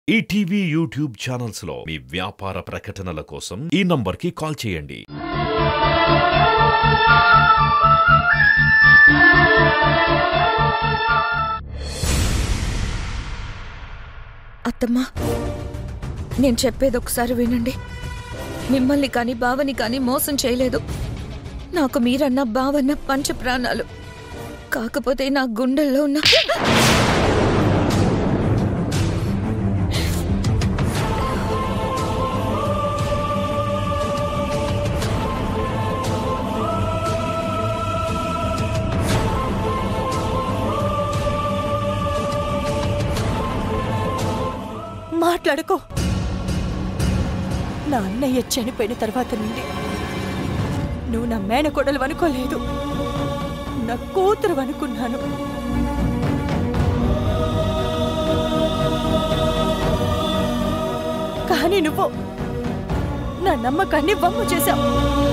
ETV YouTube channels లో మీ వ్యాపార ప్రకటనల కోసం ఈ నంబర్కి కాల్ చేయండి అత్తమ్మా నేను చెప్పేది ఒకసారి వినండి మిమ్మల్ని కానీ బావని కానీ మోసం చేయలేదు నాకు మీరన్న బావన్న పంచ ప్రాణాలు కాకపోతే నా గుండెల్లో ఉన్న మాట్లాడుకో నా అన్నయ్య చనిపోయిన తర్వాత నుండి నువ్వు నా మేనకోడలు అనుకోలేదు నా కూతురు అనుకున్నాను కానీ నువ్వు నా నమ్మకాన్ని వమ్ము చేశావు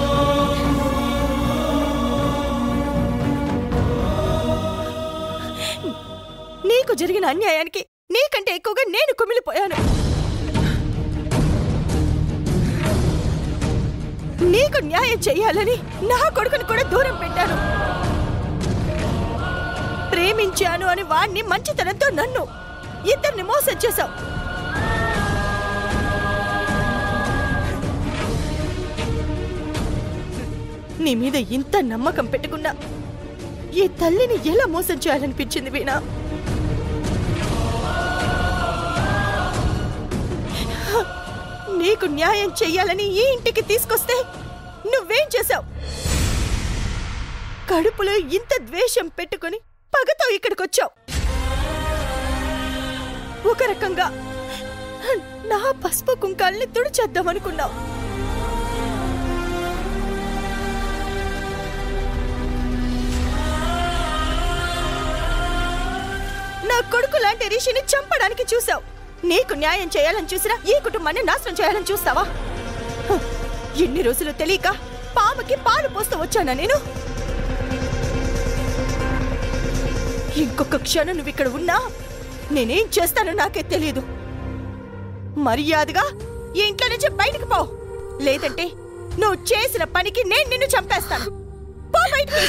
నీకు జరిగిన అన్యాయానికి నీకంటే ఎక్కువగా నేను కుమిలిపోయాను నీకు న్యాయం చెయ్యాలని నా కొడుకుని కూడా దూరం పెట్టాను ప్రేమించాను అని వాణ్ణి మంచితనంతో నన్ను ఇద్దరిని మోసం చేశావు నీ మీద ఇంత నమ్మకం పెట్టుకున్నా ఈ తల్లిని ఎలా మోసం చేయాలనిపించింది వీణా నీకు న్యాయం చెయ్యాలని ఈ ఇంటికి తీసుకొస్తే నువ్వేం చేశావు కడుపులో ఇంత ద్వేషం పెట్టుకొని పగతో ఇక్కడికి వచ్చావు ఒక రకంగా నా పసుపు కుంకాల్ని తుడిచేద్దామనుకున్నావు నా కొడుకు లాంటి రిషిని చంపడానికి చూసావు నీకు న్యాయం చేయాలని చూసినా ఈ కుటుంబాన్ని నాశనం చేయాలని చూస్తావా హ, ఎన్ని రోజులు తెలియక పాముకి పాలు పోస్తూ వచ్చానా నేను ఇంకొక క్షణం నువ్వు ఇక్కడ ఉన్నా నేనేం చేస్తానో నాకే తెలియదు మర్యాదగా ఈ ఇంట్లో నుంచి బయటకు పో లేదంటే నువ్వు చేసిన పనికి నేను నిన్ను చంపేస్తాను పో బయటికి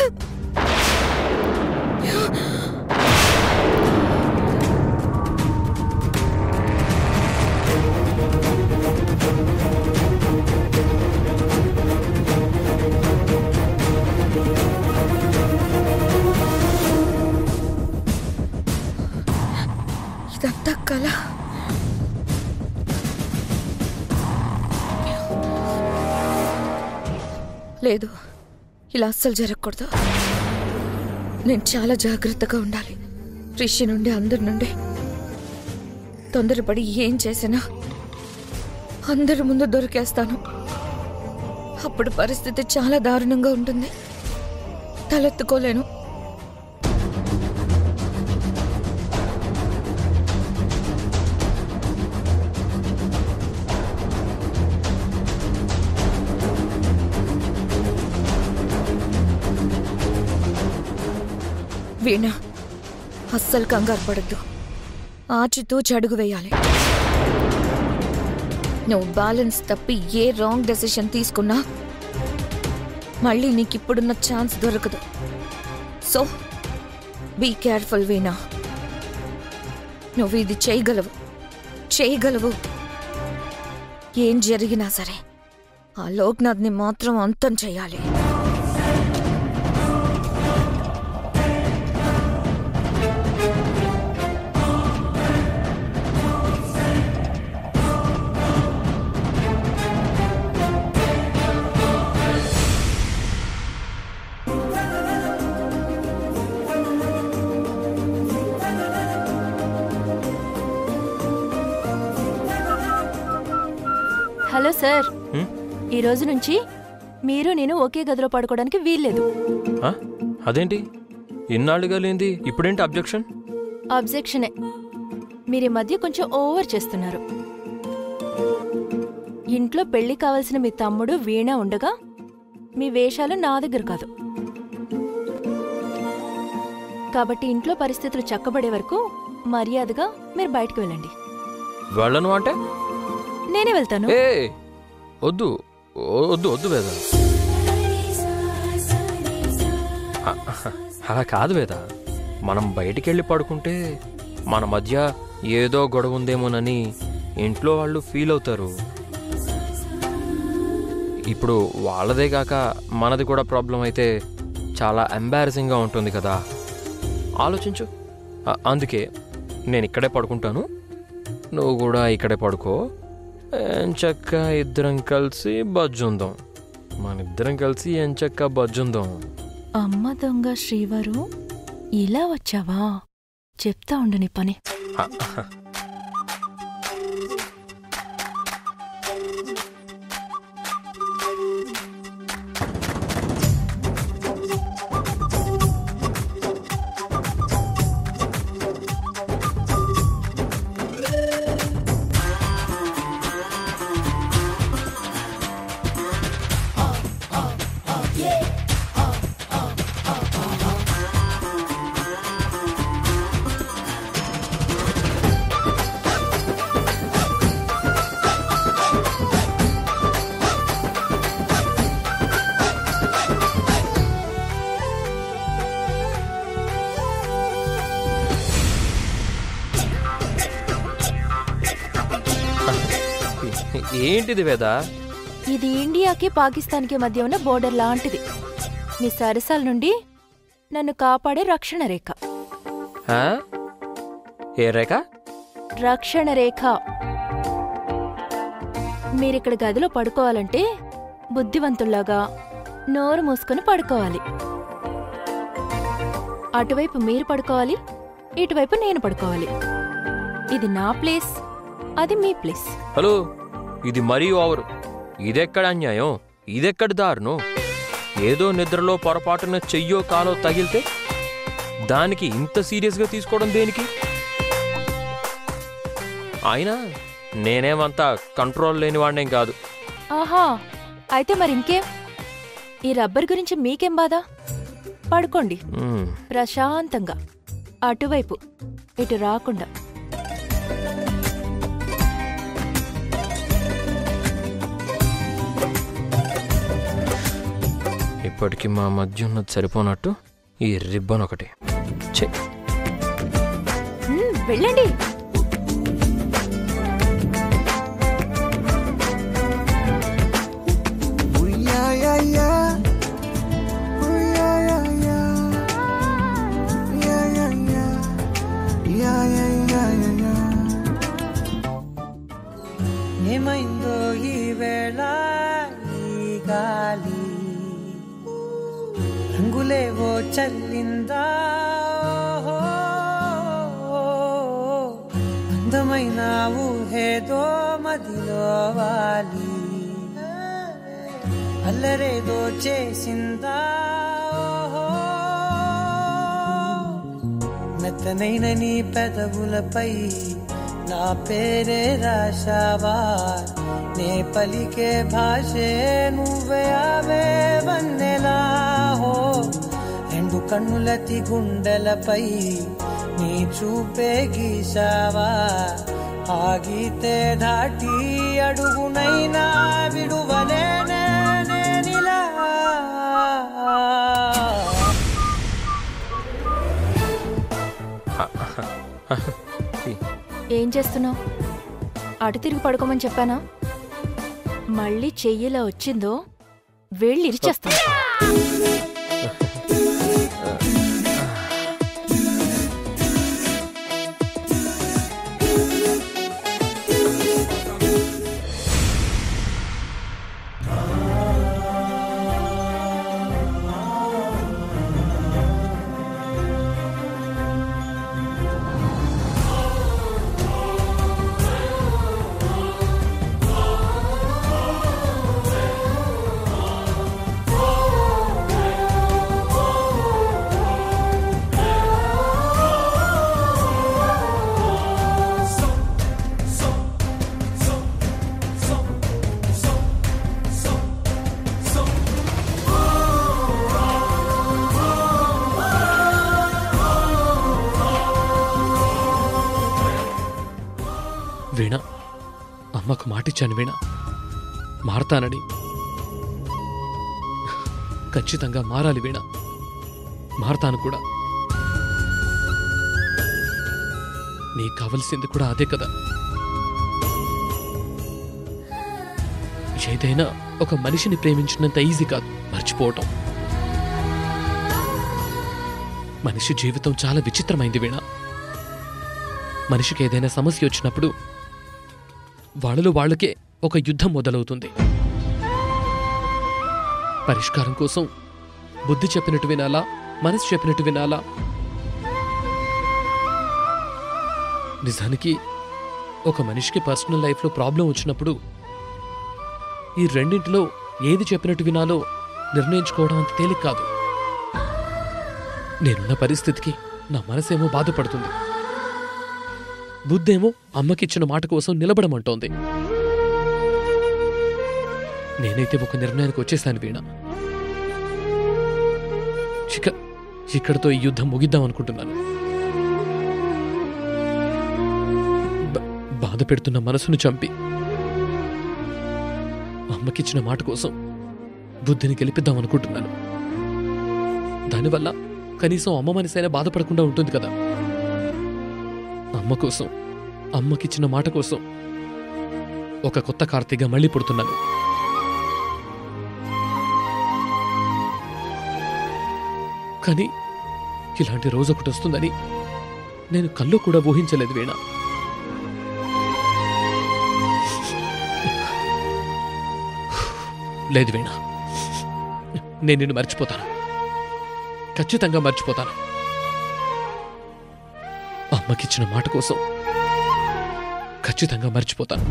ఇదంతా కళ లేదు ఇలా అస్సలు జరగకూడదు నేను చాలా జాగ్రత్తగా ఉండాలి రిషి నుండి అందరి నుండి తొందరపడి ఏం చేసినా అందరి ముందు దొరికేస్తాను అప్పుడు పరిస్థితి చాలా దారుణంగా ఉంటుంది తలెత్తుకోలేను వీణ అస్సలు కంగారు పడద్దు ఆచితూచి అడుగు వేయాలి నువ్వు బ్యాలెన్స్ తప్పి ఏ రాంగ్ డెసిషన్ తీసుకున్నా మళ్ళీ నీకు ఇప్పుడున్న ఛాన్స్ దొరకదు సో బీ కేర్ఫుల్ వీణా నువ్వు ఇది చేయగలవు చేయగలవు ఏం జరిగినా సరే ఆ లోక్నాథ్ని మాత్రం అంతం చేయాలి హలో సార్ ఈ రోజు నుంచి మీరు నేను ఒకే గదిలో పడుకోవడానికి వీల్లేదు ఆ? అదేంటి ఇన్నాళ్ళుగా లేంది ఇప్పుడేంటి అబ్జెక్షన్ అబ్జెక్షనే మీరు ఈ మధ్య కొంచెం ఓవర్ చేస్తున్నారు ఇంట్లో పెళ్లి కావాల్సిన మీ తమ్ముడు వీణ ఉండగా మీ వేషాలు నా దగ్గర కాదు కాబట్టి ఇంట్లో పరిస్థితులు చక్కబడే వరకు మర్యాదగా మీరు బయటకు వెళ్ళండి వెళ్ళను అంటే నేనే వెళ్తాను ఏ వద్దు ఓ- వద్దు వద్దు వేద అ- అలా కాదు వేద మనం బయటికి వెళ్ళి పడుకుంటే మన మధ్య ఏదో గొడవ ఉందేమోనని ఇంట్లో వాళ్ళు ఫీల్ అవుతారు ఇప్పుడు వాళ్ళదే కాక మనది కూడా ప్రాబ్లం అయితే చాలా ఎంబారసింగ్గా ఉంటుంది కదా ఆలోచించు అ- అందుకే నేను ఇక్కడే పడుకుంటాను నువ్వు కూడా ఇక్కడే పడుకో ఎంచక్క ఇద్దరం కలిసి బజ్జుందాం మన ఇద్దరం కలిసి ఎంచక్క బజ్జుందాం అమ్మ దొంగ శ్రీవారు ఇలా వచ్చావా చెప్తా ఉండు నీ పని ఏంటిది వేద ఇది ఇండియాకి పాకిస్తాన్కి మధ్య ఉన్న బోర్డర్ లాంటిది నీ సరసాల నుండి నన్ను కాపాడే రక్షణ రేఖ ఆ? ఏ రేఖ రక్షణ రేఖ మీరిక్కడ గదిలో పడుకోవాలంటే బుద్ధివంతుల్లాగా నోరు మూసుకొని పడుకోవాలి అటువైపు మీరు పడుకోవాలి ఇటువైపు నేను పడుకోవాలి ఇది నా ప్లేస్ అది మీ ప్లేస్ హలో ఇది మరీ ఓవర్ ఇదెక్కడ అన్యాయం ఇదెక్కడ దారుణం ఏదో నిద్రలో పొరపాటున చెయ్యో కాలో తగిలితే దానికి ఇంత సీరియస్గా తీసుకోవడం దేనికి అయినా నేనేమంతా కంట్రోల్ లేని వాడినేం కాదు ఆహా అయితే మరి ఇంకేం ఈ రబ్బర్ గురించి మీకేం బాధ పడుకోండి మ్మ్. ప్రశాంతంగా అటువైపు ఇటు రాకుండా ఇప్పటికి మా మధ్య ఉన్నది సరిపోనట్టు ఈ రిబ్బన్ ఒకటి ఛే మ్మ్, వెళ్ళండి ఏమైందో ఈ వేళ ఈ గాలి రంగులేవో చల్లిందా ఓహో. అందమైన ఊహేదో మదిలో వాలి అల్లరేదో చేసిందా ఓహో. మెత్తనైన నీ పెదవులపై నా పేరే రాశావా నే పలికే భాషే నువ్వే అవే వన్నెలా హో రెండు కన్నులతి గుండెలపై నీ చూపే గీశావా ఆగితే దాటి అడుగునైనా విడువలేనే నేనిలా ఏం చేస్తున్నావు అటు తిరిగి పడుకోమని చెప్పానా మళ్ళీ చెయ్యిలా వచ్చిందో వెళ్ళి ఇరిచేస్తా అమ్మకు మాటిచ్చాను వీణ మారతానని ఖచ్చితంగా మారాలి వీణ మారతాను కూడా నీకు కావలసింది కూడా అదే కదా ఏదైనా ఒక మనిషిని ప్రేమించినంత ఈజీ కాదు మర్చిపోవటం మనిషి జీవితం చాలా విచిత్రమైంది వీణ మనిషికి ఏదైనా సమస్య వచ్చినప్పుడు వాళ్ళలో వాళ్ళకే ఒక యుద్ధం మొదలవుతుంది పరిష్కారం కోసం బుద్ధి చెప్పినట్టు వినాలా మనసు చెప్పినట్టు వినాలా నిజానికి ఒక మనిషికి పర్సనల్ లైఫ్లో ప్రాబ్లం వచ్చినప్పుడు ఈ రెండింటిలో ఏది చెప్పినట్టు వినాలో నిర్ణయించుకోవడం అంత తేలిక కాదు నేనున్న పరిస్థితికి నా మనసేమో బాధపడుతుంది బుద్ధేమో అమ్మకిచ్చిన మాట కోసం నిలబడమంటోంది నేనైతే ఒక నిర్ణయానికి వచ్చేసాను వీణ ఇక ఇక్కడతో ఈ యుద్ధం ముగిద్దాం అనుకుంటున్నాను బ- బాధ పెడుతున్న మనసును చంపి అమ్మకిచ్చిన మాట కోసం బుద్ధిని గెలిపిద్దాం అనుకుంటున్నాను దానివల్ల కనీసం అమ్మ మనసైనా బాధపడకుండా ఉంటుంది కదా అమ్మ కోసం అమ్మకిచ్చిన మాట కోసం ఒక కొత్త కార్తీగా మళ్ళీ పుడుతున్నాను కానీ ఇలాంటి రోజు ఒకటి వస్తుందని నేను కల్లో కూడా ఊహించలేదు వీణ లేదు వీణ నేను నిన్ను మర్చిపోతాను ఖచ్చితంగా మర్చిపోతాను అమ్మకిచ్చిన మాట కోసం ఖచ్చితంగా మర్చిపోతాను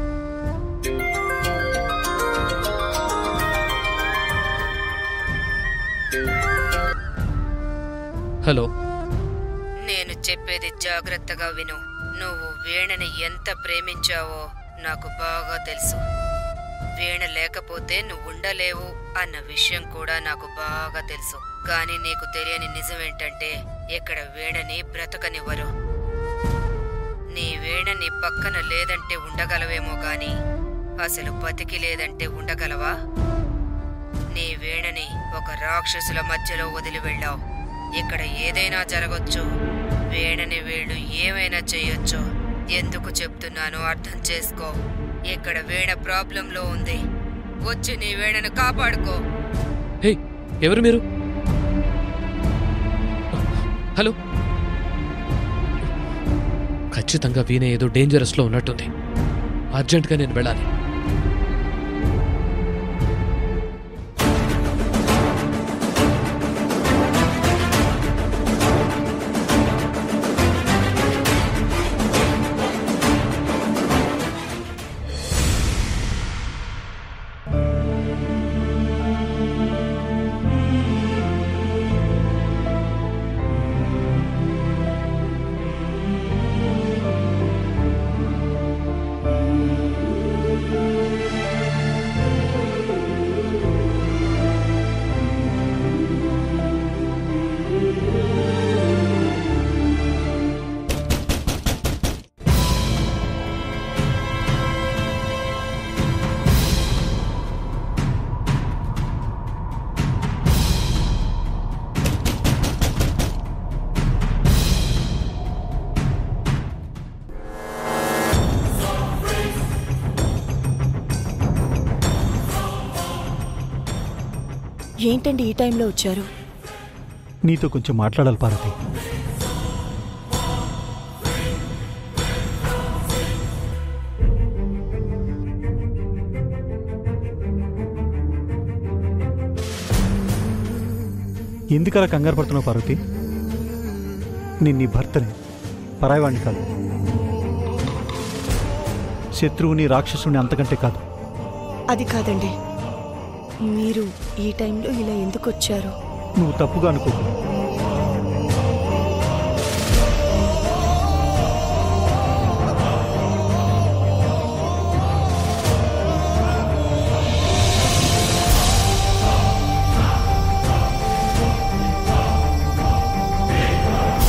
హలో నేను చెప్పేది జాగ్రత్తగా విను నువ్వు వీణని ఎంత ప్రేమించావో నాకు బాగా తెలుసు వీణ లేకపోతే నువ్వు ఉండలేవు అన్న విషయం కూడా నాకు బాగా తెలుసు కానీ నీకు తెలియని నిజం ఏంటంటే ఇక్కడ వీణని బ్రతకనివ్వరు నీ వీణ నీ పక్కన లేదంటే ఉండగలవేమో గాని అసలు బతికి లేదంటే ఉండగలవా నీ వీణని ఒక రాక్షసుల మధ్యలో వదిలి వెళ్ళావు ఇక్కడ ఏదైనా జరగొచ్చు వీణని వీళ్ళు ఏమైనా చేయొచ్చు ఎందుకు చెప్తున్నానో అర్థం చేసుకో ఇక్కడ వీణ ప్రాబ్లంలో ఉంది వచ్చి నీ వీణను కాపాడుకో హే ఎవరు మీరు హలో ఖచ్చితంగా వీణ ఏదో డేంజరస్లో ఉన్నట్టుంది అర్జెంటుగా నేను వెళ్ళాలి ఏంటండి ఈ టైంలో వచ్చారు నీతో కొంచెం మాట్లాడాలి పార్వతి ఎందుకలా కంగారు పడుతున్నావు పార్వతి నేను నీ భర్తని పరాయివాణ్ణి కాదు శత్రువుని రాక్షసుని అంతకంటే కాదు అది కాదండి మీరు ఈ టైంలో ఇలా ఎందుకు వచ్చారు నువ్వు తప్పుగా అనుకోకు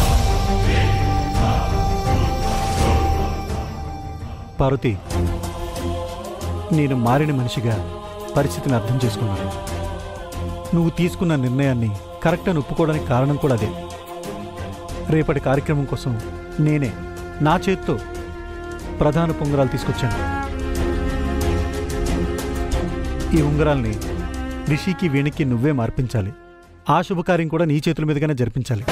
పార్వతి నేను మారిన మనిషిగా పరిస్థితిని అర్థం చేసుకున్నాను నువ్వు తీసుకున్న నిర్ణయాన్ని కరెక్ట్ అని ఒప్పుకోవడానికి కారణం కూడా అదే రేపటి కార్యక్రమం కోసం నేనే నా చేత్తో ప్రధాన పొంగరాలు తీసుకొచ్చాను ఈ ఉంగరాల్ని రిషికి వీణికి నువ్వే మార్పించాలి ఆ శుభకార్యం కూడా నీ చేతుల మీదుగానే జరిపించాలి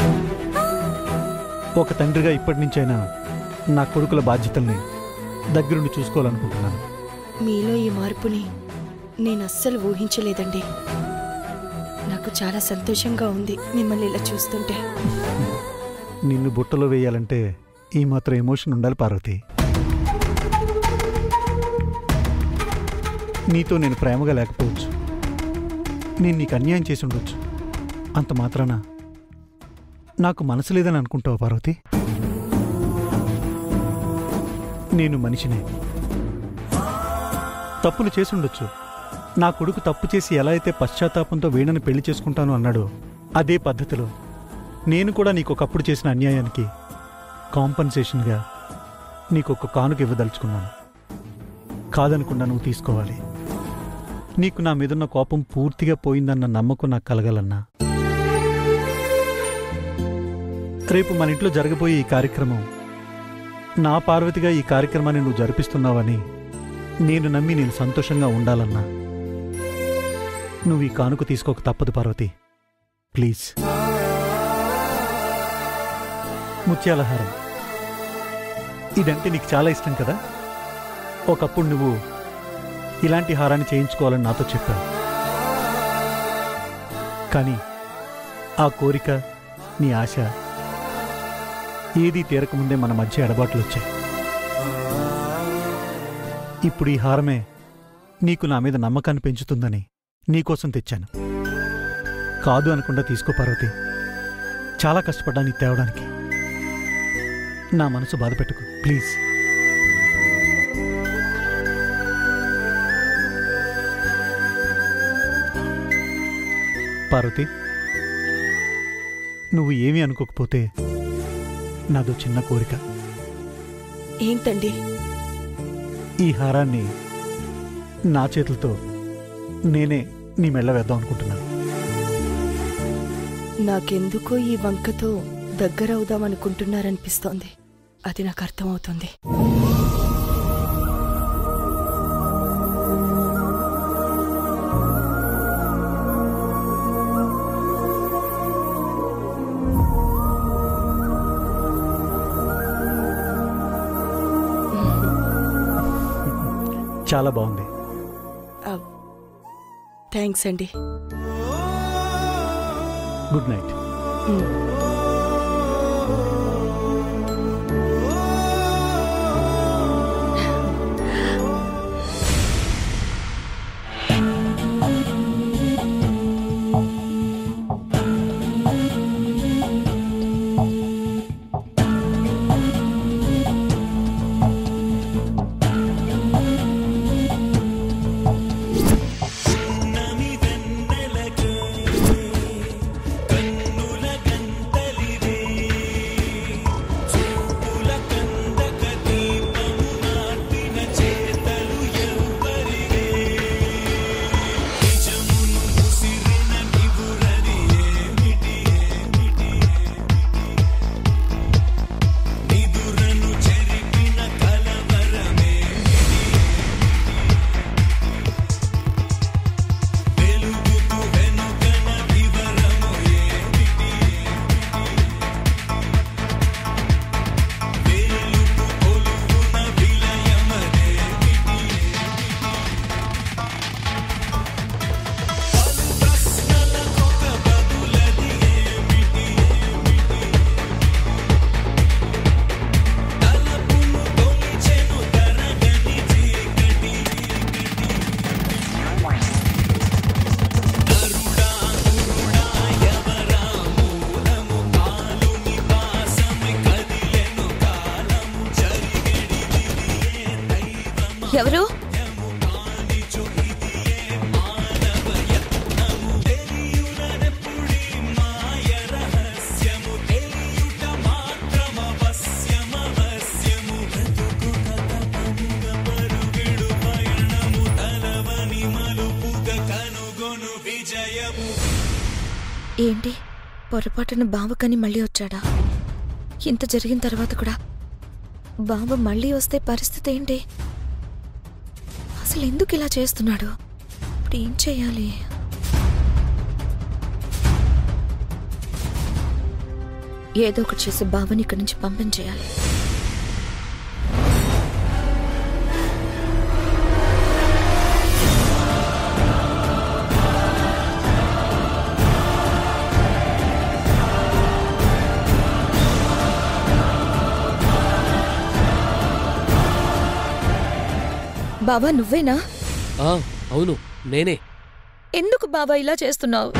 ఒక తండ్రిగా ఇప్పటి నుంచైనా నా కొడుకుల బాధ్యతల్ని దగ్గరుండి చూసుకోవాలనుకుంటున్నాను మీలో ఈ మార్పుని నేను అస్సలు ఊహించలేదండి నాకు చాలా సంతోషంగా ఉంది మిమ్మల్ని ఇలా చూస్తుంటే నిన్ను బుట్టలో వేయాలంటే ఈ మాత్రం ఎమోషన్ ఉండాలి పార్వతి నీతో నేను ప్రేమగా లేకపోవచ్చు నేను నీకు అన్యాయం చేసి ఉండొచ్చు అంత మాత్రాన నాకు మనసు లేదని అనుకుంటావా పార్వతి నేను మనిషినే తప్పులు చేసి ఉండొచ్చు నా కొడుకు తప్పు చేసి ఎలా అయితే పశ్చాత్తాపంతో వీణని పెళ్లి చేసుకుంటాను అన్నాడో అదే పద్ధతిలో నేను కూడా నీకు ఒకప్పుడు చేసిన అన్యాయానికి కాంపన్సేషన్గా నీకు ఒక కానుక ఇవ్వదలుచుకున్నాను కాదనకుండా నువ్వు తీసుకోవాలి నీకు నా మీదున్న కోపం పూర్తిగా పోయిందన్న నమ్మకం నాకు కలగలన్నా రేపు మన ఇంట్లో జరగబోయే ఈ కార్యక్రమం నా పార్వతిగా ఈ కార్యక్రమాన్ని నువ్వు జరిపిస్తున్నావని నేను నమ్మి నేను సంతోషంగా ఉండాలన్నా నువ్వు ఈ కానుక తీసుకోక తప్పదు పార్వతి ప్లీజ్ ముత్యాల హారం ఇదంటే నీకు చాలా ఇష్టం కదా ఒకప్పుడు నువ్వు ఇలాంటి హారాన్ని చేయించుకోవాలని నాతో చెప్పావు కానీ ఆ కోరిక నీ ఆశ ఏదీ తీరకముందే మన మధ్య ఎడబాట్లు వచ్చాయి ఇప్పుడు ఈ హారమే నీకు నా మీద నమ్మకాన్ని పెంచుతుందని నీకోసం తెచ్చాను కాదు అనకుండా తీసుకో పార్వతి చాలా కష్టపడ్డా నీ తేవడానికి నా మనసు బాధ పెట్టుకు ప్లీజ్ పార్వతి నువ్వు ఏమీ అనుకోకపోతే నాదో చిన్న కోరిక ఏంటండి ఈ హారాన్ని నా చేతులతో నేనే నీ మెళ్ళ వేద్దాం అనుకుంటున్నాను నాకెందుకో ఈ వంకతో దగ్గరవుదామనుకుంటున్నారనిపిస్తోంది అది నాకు అర్థమవుతుంది చాలా బాగుంది థ్యాంక్స్ అండి గుడ్ నైట్ ఎవరు ఏంటి పొరపాటున బావకని మళ్ళీ వచ్చాడా ఇంత జరిగిన తర్వాత కూడా బావ మళ్ళీ వస్తే పరిస్థితి ఏంటి అసలు ఎందుకు ఇలా చేస్తున్నాడు ఇప్పుడు ఏం చేయాలి ఏదో ఒకటి చేసి బావని ఇక్కడి నుంచి పంపించేయాలి బావా నువ్వేనా ఆ, అవును నేనే ఎందుకు బావా ఇలా చేస్తున్నావు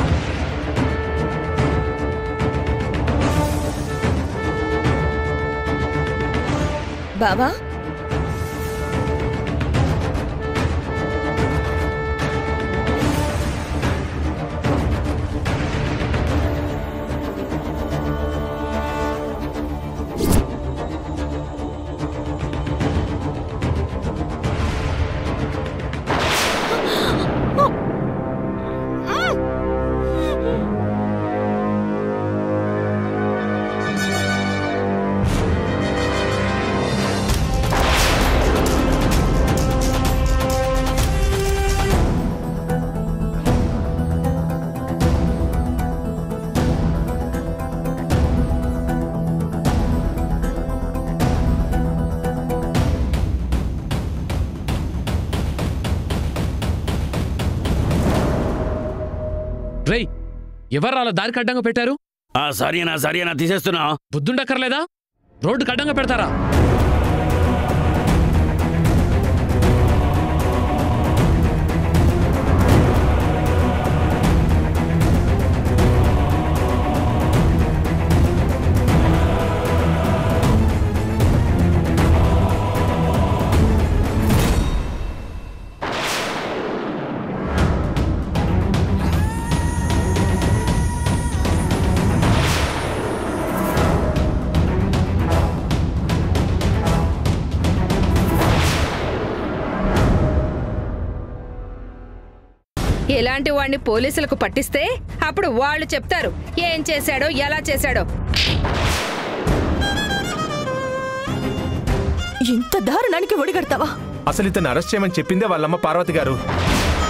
బావా రేయ్ ఎవరు అలా దారికి అడ్డంగా పెట్టారు ఆ సరేనా సరేనా తీసేస్తున్నా బుద్ధుండక్కర్లేదా రోడ్డుకి అడ్డంగా పెడతారా ఇలాంటి వాడిని పోలీసులకు పట్టిస్తే అప్పుడు వాళ్ళు చెప్తారు ఏం చేశాడో ఎలా చేశాడో ఇంత దారుణానికి ఒడిగడతావా అసలు ఇతను అరెస్ట్ చేయమని చెప్పిందే వాళ్ళమ్మ పార్వతి గారు